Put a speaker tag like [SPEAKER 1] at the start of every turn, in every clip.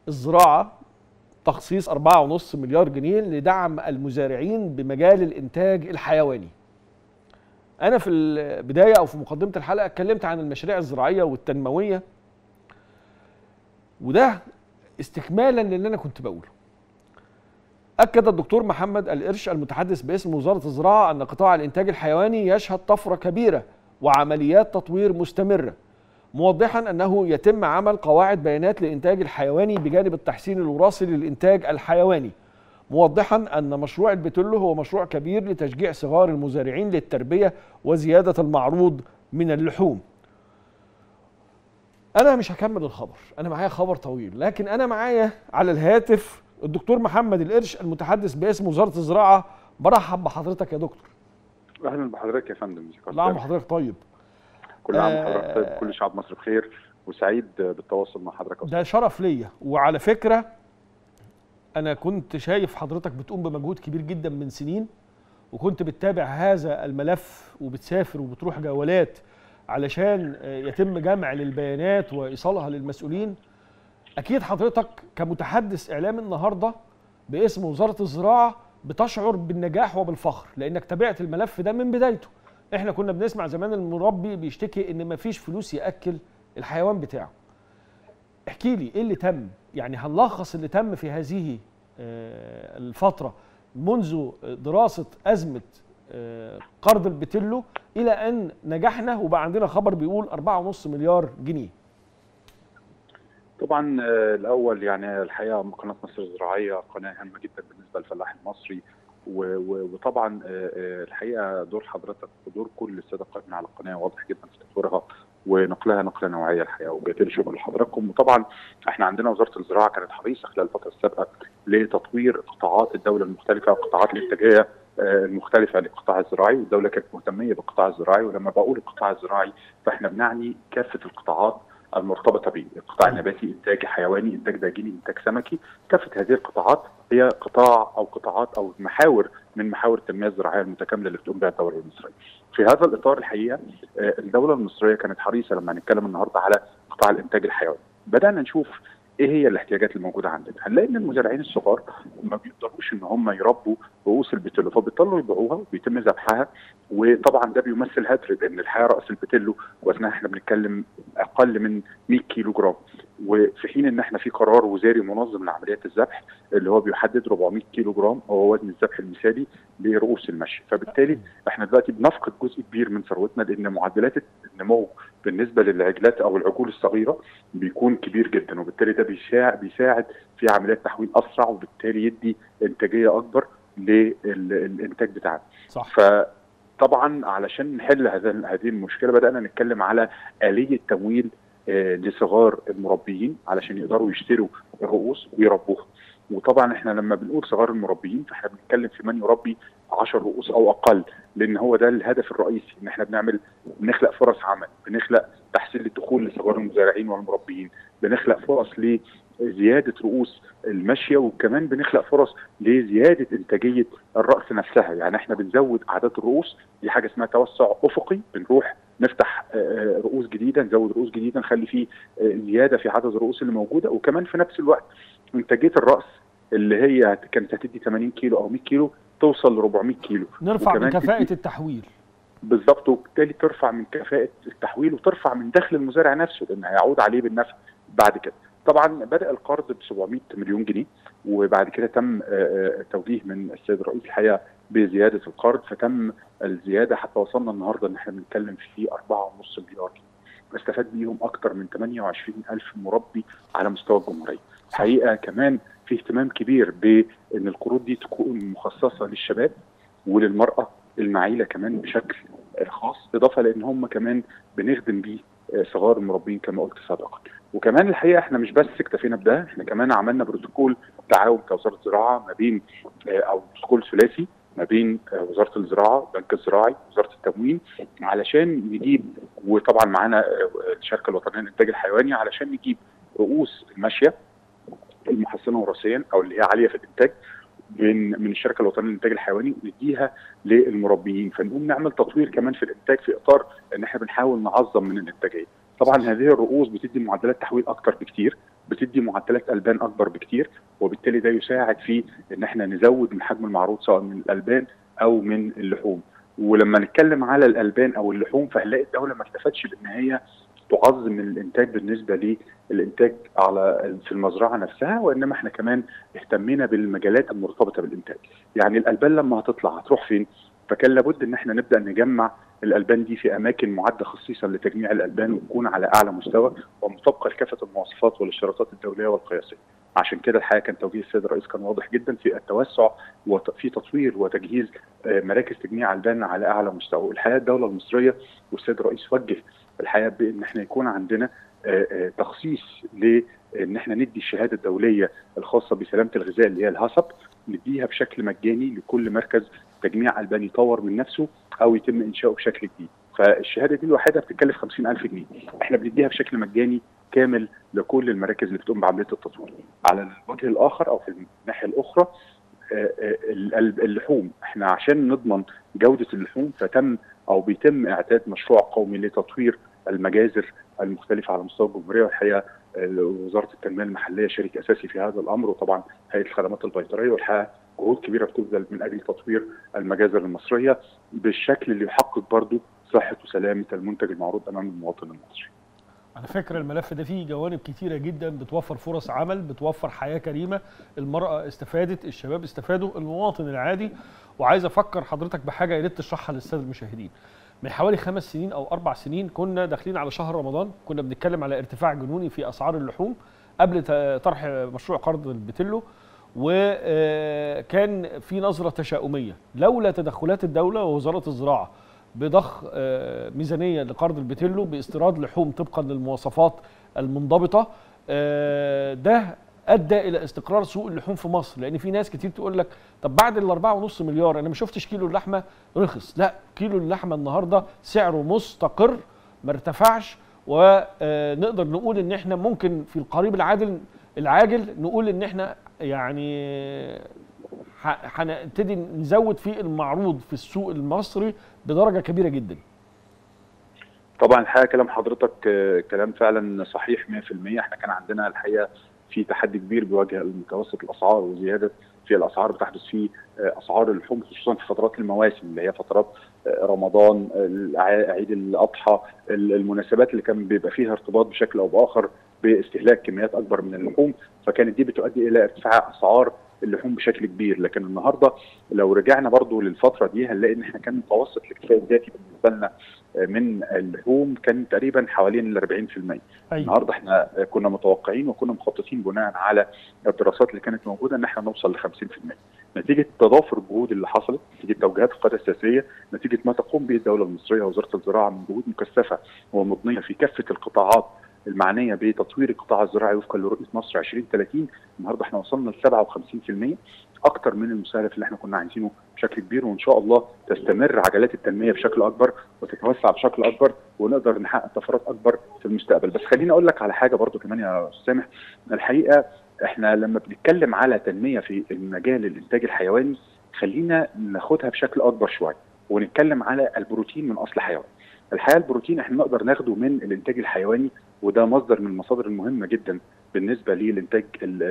[SPEAKER 1] الزراعه تخصيص 4.5 مليار جنيه لدعم المزارعين بمجال الانتاج الحيواني. انا في البدايه او في مقدمه الحلقه اتكلمت عن المشاريع الزراعيه والتنمويه وده استكمالا للي انا كنت بقوله. اكد الدكتور محمد القرش المتحدث باسم وزاره الزراعه ان قطاع الانتاج الحيواني يشهد طفره كبيره وعمليات تطوير مستمره موضحا انه يتم عمل قواعد بيانات للانتاج الحيواني بجانب التحسين الوراثي للانتاج الحيواني موضحا ان مشروع البتلو هو مشروع كبير لتشجيع صغار المزارعين للتربيه وزياده المعروض من اللحوم انا مش هكمل الخبر انا معايا خبر طويل لكن انا معايا على الهاتف الدكتور محمد القرش المتحدث باسم وزاره الزراعه برحب بحضرتك يا دكتور
[SPEAKER 2] اهلا بحضرتك يا فندم
[SPEAKER 1] كل عام وحضرتك طيب
[SPEAKER 2] كل عام وحضرتك طيب كل شعب مصر بخير وسعيد بالتواصل مع حضرتك
[SPEAKER 1] ده شرف ليا وعلى فكره انا كنت شايف حضرتك بتقوم بمجهود كبير جدا من سنين وكنت بتتابع هذا الملف وبتسافر وبتروح جولات علشان يتم جمع للبيانات وايصالها للمسؤولين اكيد حضرتك كمتحدث اعلامي النهارده باسم وزاره الزراعه بتشعر بالنجاح وبالفخر لانك تابعت الملف ده من بدايته احنا كنا بنسمع زمان المربي بيشتكي ان مفيش فلوس ياكل الحيوان بتاعه احكي لي ايه اللي تم يعني هنلخص اللي تم في هذه الفتره منذ دراسه ازمه قرض البتلو الى ان نجحنا وبقى عندنا خبر بيقول 4.5 مليار جنيه
[SPEAKER 2] طبعا الاول يعني الحقيقه قناه مصر الزراعيه قناه هامه جدا بالنسبه للفلاح المصري وطبعا الحقيقه دور حضرتك ودور كل الساده القائمين على القناه واضح جدا في تطويرها ونقلها نقله نوعيه الحقيقه وجزيل شكر لحضراتكم وطبعا احنا عندنا وزاره الزراعه كانت حريصه خلال الفتره السابقه لتطوير قطاعات الدوله المختلفه والقطاعات الانتاجيه المختلفة للقطاع الزراعي والدولة كانت مهتمية بالقطاع الزراعي ولما بقول القطاع الزراعي فاحنا بنعني كافة القطاعات المرتبطة به القطاع النباتي إنتاج حيواني إنتاج داجيني إنتاج سمكي كافة هذه القطاعات هي قطاع أو قطاعات أو محاور من محاور التنمية الزراعية المتكاملة اللي بتقوم بها الدولة المصرية في هذا الإطار الحقيقة الدولة المصرية كانت حريصة لما نتكلم النهاردة على قطاع الإنتاج الحيواني بدأنا نشوف ايه هي الاحتياجات الموجوده عندنا؟ هنلاقي ان المزارعين الصغار ما بيقدروش ان هم يربوا رؤوس البتلو فبيضطروا يبيعوها وبيتم ذبحها وطبعا ده بيمثل هدر لان الحقيقه راس البتلو وزنها احنا بنتكلم اقل من 100 كيلو جرام وفي حين ان احنا في قرار وزاري منظم لعمليات الذبح اللي هو بيحدد 400 كيلو جرام هو وزن الذبح المثالي لرؤوس المشي فبالتالي احنا دلوقتي بنفقد جزء كبير من ثروتنا لان معدلات النمو بالنسبه للعجلات او العجول الصغيره بيكون كبير جدا وبالتالي ده بيساعد بيساعد في عمليات تحويل اسرع وبالتالي يدي انتاجيه اكبر للانتاج بتاعنا
[SPEAKER 1] صح
[SPEAKER 2] فطبعا علشان نحل هذه المشكله بدانا نتكلم على اليه تمويل لصغار المربيين علشان يقدروا يشتروا الرؤوس ويربوها وطبعا احنا لما بنقول صغار المربيين فاحنا بنتكلم في من يربي 10 رؤوس او اقل لان هو ده الهدف الرئيسي ان احنا بنعمل بنخلق فرص عمل بنخلق تحسين للدخول لصغار المزارعين والمربيين بنخلق فرص لزياده رؤوس الماشيه وكمان بنخلق فرص لزياده انتاجيه الراس نفسها يعني احنا بنزود اعداد الرؤوس دي حاجه اسمها توسع افقي بنروح نفتح رؤوس جديده نزود رؤوس جديده نخلي فيه زياده في عدد الرؤوس اللي موجوده وكمان في نفس الوقت انتاجيه الراس اللي هي كانت هتدي 80 كيلو او 100 كيلو توصل ل 400 كيلو
[SPEAKER 1] نرفع من كفاءه التحويل
[SPEAKER 2] بالظبط وبالتالي ترفع من كفاءه التحويل وترفع من دخل المزارع نفسه لان هيعود عليه بالنفع بعد كده طبعا بدا القرض ب 700 مليون جنيه وبعد كده تم توجيه من السيد الرئيس الحقيقه بزياده القرض فتم الزياده حتى وصلنا النهارده ان احنا بنتكلم في 4.5 مليار جنيه استفاد بيهم اكثر من 28 الف مربي على مستوى الجمهوريه الحقيقه كمان في اهتمام كبير بان القروض دي تكون مخصصه للشباب وللمراه المعيله كمان بشكل خاص اضافه لان هم كمان بنخدم بيه صغار المربين كما قلت سابقا وكمان الحقيقه احنا مش بس اكتفينا بده احنا كمان عملنا بروتوكول تعاون كوزاره الزراعه ما بين او بروتوكول ثلاثي ما بين وزاره الزراعه البنك الزراعي وزاره التموين علشان نجيب وطبعا معانا الشركه الوطنيه للانتاج الحيواني علشان نجيب رؤوس الماشيه المحسنه وراثيا او اللي هي عاليه في الانتاج من من الشركه الوطنيه للانتاج الحيواني ونديها للمربيين فنقوم نعمل تطوير كمان في الانتاج في اطار ان احنا بنحاول نعظم من الانتاجيه طبعا هذه الرؤوس بتدي معدلات تحويل اكتر بكتير بتدي معدلات البان اكبر بكتير وبالتالي ده يساعد في ان احنا نزود من حجم المعروض سواء من الالبان او من اللحوم ولما نتكلم على الالبان او اللحوم فهنلاقي الدوله ما اكتفتش بان هي تعظم من الانتاج بالنسبه للانتاج على في المزرعه نفسها وانما احنا كمان اهتمينا بالمجالات المرتبطه بالانتاج يعني الالبان لما هتطلع هتروح فين فكان لابد ان احنا نبدا نجمع الالبان دي في اماكن معده خصيصا لتجميع الالبان وتكون على اعلى مستوى ومطابقه لكافه المواصفات والاشتراطات الدوليه والقياسيه عشان كده الحقيقه كان توجيه السيد الرئيس كان واضح جدا في التوسع وفي تطوير وتجهيز مراكز تجميع البان على اعلى مستوى الحقيقه الدوله المصريه والسيد الرئيس وجه الحقيقه بان احنا يكون عندنا تخصيص لان احنا ندي الشهاده الدوليه الخاصه بسلامه الغذاء اللي هي الهاسب نديها بشكل مجاني لكل مركز تجميع البان يطور من نفسه او يتم انشاؤه بشكل جديد فالشهاده دي الوحيده بتتكلف 50000 جنيه احنا بنديها بشكل مجاني كامل لكل المراكز اللي بتقوم بعمليه التطوير على الوجه الاخر او في الناحيه الاخرى اللحوم احنا عشان نضمن جوده اللحوم فتم او بيتم اعداد مشروع قومي لتطوير المجازر المختلفه على مستوى الجمهوريه والحقيقه وزاره التنميه المحليه شريك اساسي في هذا الامر وطبعا هيئه الخدمات البيطريه والحقيقه جهود كبيره بتبذل من اجل تطوير المجازر المصريه بالشكل اللي يحقق برضه صحه وسلامه المنتج المعروض امام المواطن المصري.
[SPEAKER 1] على فكرة الملف ده فيه جوانب كتيرة جدا بتوفر فرص عمل بتوفر حياة كريمة المرأة استفادت الشباب استفادوا المواطن العادي وعايز أفكر حضرتك بحاجة يا ريت تشرحها للسادة المشاهدين من حوالي خمس سنين أو أربع سنين كنا داخلين على شهر رمضان كنا بنتكلم على ارتفاع جنوني في أسعار اللحوم قبل طرح مشروع قرض البتلو وكان في نظرة تشاؤمية لولا تدخلات الدولة ووزارة الزراعة بضخ ميزانيه لقرض البتلو باستيراد لحوم طبقا للمواصفات المنضبطه ده ادى الى استقرار سوق اللحوم في مصر لان في ناس كتير تقول لك طب بعد ال 4.5 مليار انا ما شفتش كيلو اللحمه رخص لا كيلو اللحمه النهارده سعره مستقر ما ارتفعش ونقدر نقول ان احنا ممكن في القريب العاجل العاجل نقول ان احنا يعني هنبتدي نزود في المعروض في السوق المصري بدرجه كبيره جدا.
[SPEAKER 2] طبعا الحقيقه كلام حضرتك كلام فعلا صحيح 100% احنا كان عندنا الحقيقه في تحدي كبير بيواجه متوسط الاسعار وزياده في الاسعار بتحدث في اسعار اللحوم خصوصا في فترات المواسم اللي هي فترات رمضان عيد الاضحى المناسبات اللي كان بيبقى فيها ارتباط بشكل او باخر باستهلاك كميات اكبر من اللحوم فكانت دي بتؤدي الى ارتفاع اسعار اللحوم بشكل كبير لكن النهارده لو رجعنا برضو للفتره دي هنلاقي ان احنا كان متوسط الاكتفاء الذاتي بالنسبه لنا من اللحوم كان تقريبا حوالين ال 40% أيوة. النهارده احنا كنا متوقعين وكنا مخططين بناء على الدراسات اللي كانت موجوده ان احنا نوصل ل 50% نتيجه تضافر الجهود اللي حصلت نتيجه توجيهات القياده السياسيه نتيجه ما تقوم به الدوله المصريه ووزاره الزراعه من جهود مكثفه ومضنيه في كافه القطاعات المعنيه بتطوير القطاع الزراعي وفقا لرؤيه مصر 2030 النهارده احنا وصلنا ل 57% اكتر من المستهدف اللي احنا كنا عايزينه بشكل كبير وان شاء الله تستمر عجلات التنميه بشكل اكبر وتتوسع بشكل اكبر ونقدر نحقق طفرات اكبر في المستقبل بس خليني اقول لك على حاجه برضو كمان يا استاذ سامح الحقيقه احنا لما بنتكلم على تنميه في المجال الانتاج الحيواني خلينا ناخدها بشكل اكبر شويه ونتكلم على البروتين من اصل حيواني الحقيقه البروتين احنا نقدر ناخده من الانتاج الحيواني وده مصدر من المصادر المهمه جدا بالنسبه للانتاج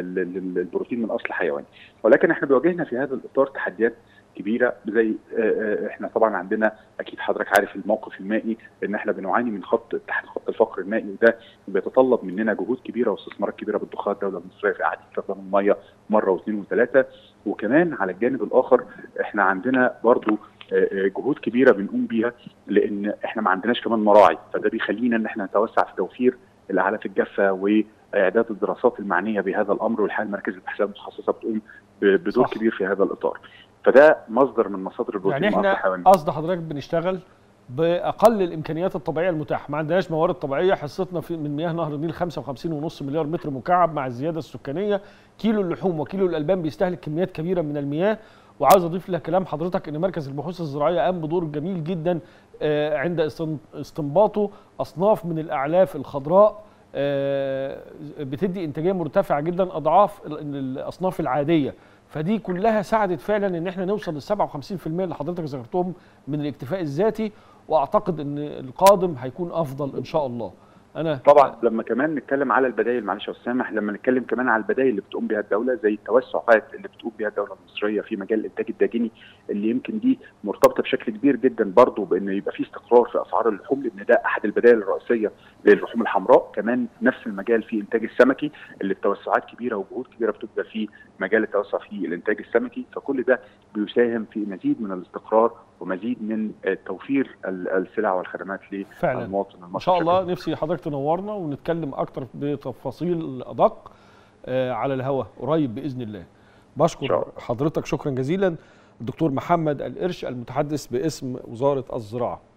[SPEAKER 2] البروتين من اصل حيواني ولكن احنا بيواجهنا في هذا الاطار تحديات كبيره زي احنا طبعا عندنا اكيد حضرتك عارف الموقف المائي ان احنا بنعاني من خط تحت خط الفقر المائي وده بيتطلب مننا جهود كبيره واستثمارات كبيره بتضخها الدوله المصريه في اعاده استخدام الميه مره واثنين وثلاثه وكمان على الجانب الاخر احنا عندنا برضو جهود كبيره بنقوم بيها لان احنا ما عندناش كمان مراعي فده بيخلينا ان احنا نتوسع في توفير الاعلاف الجافه واعداد الدراسات المعنيه بهذا الامر والحقيقه مركز البحثيه المتخصصه بتقوم بدور صح. كبير في هذا الاطار فده مصدر من مصادر البروتين
[SPEAKER 1] يعني احنا قصد حضرتك بنشتغل باقل الامكانيات الطبيعيه المتاحه ما عندناش موارد طبيعيه حصتنا في من مياه نهر النيل 55.5 مليار متر مكعب مع الزياده السكانيه كيلو اللحوم وكيلو الالبان بيستهلك كميات كبيره من المياه وعاوز اضيف لك كلام حضرتك ان مركز البحوث الزراعيه قام بدور جميل جدا عند استنباطه اصناف من الاعلاف الخضراء بتدي انتاجيه مرتفعه جدا اضعاف الاصناف العاديه فدي كلها ساعدت فعلا ان احنا نوصل لل 57% اللي حضرتك ذكرتهم من الاكتفاء الذاتي واعتقد ان القادم هيكون افضل ان شاء الله انا
[SPEAKER 2] طبعا لما كمان نتكلم على البدائل معلش يا استاذ سامح لما نتكلم كمان على البدائل اللي بتقوم بها الدوله زي التوسعات اللي بتقوم بها الدوله المصريه في مجال الانتاج الداجني اللي يمكن دي مرتبطه بشكل كبير جدا برضه بان يبقى في استقرار في اسعار اللحوم لان ده احد البدائل الرئيسيه للحوم الحمراء كمان نفس المجال في انتاج السمكي اللي التوسعات كبيره وجهود كبيره بتبذل في مجال التوسع في الانتاج السمكي فكل ده بيساهم في مزيد من الاستقرار ومزيد من توفير السلع والخدمات
[SPEAKER 1] فعلا
[SPEAKER 2] للمواطن المصري
[SPEAKER 1] ان شاء الله نفسي حضرتك تنورنا ونتكلم اكتر بتفاصيل ادق آه، على الهواء قريب باذن الله
[SPEAKER 2] إن شاء
[SPEAKER 1] بشكر
[SPEAKER 2] الله.
[SPEAKER 1] حضرتك شكرا جزيلا الدكتور محمد القرش المتحدث باسم وزاره الزراعه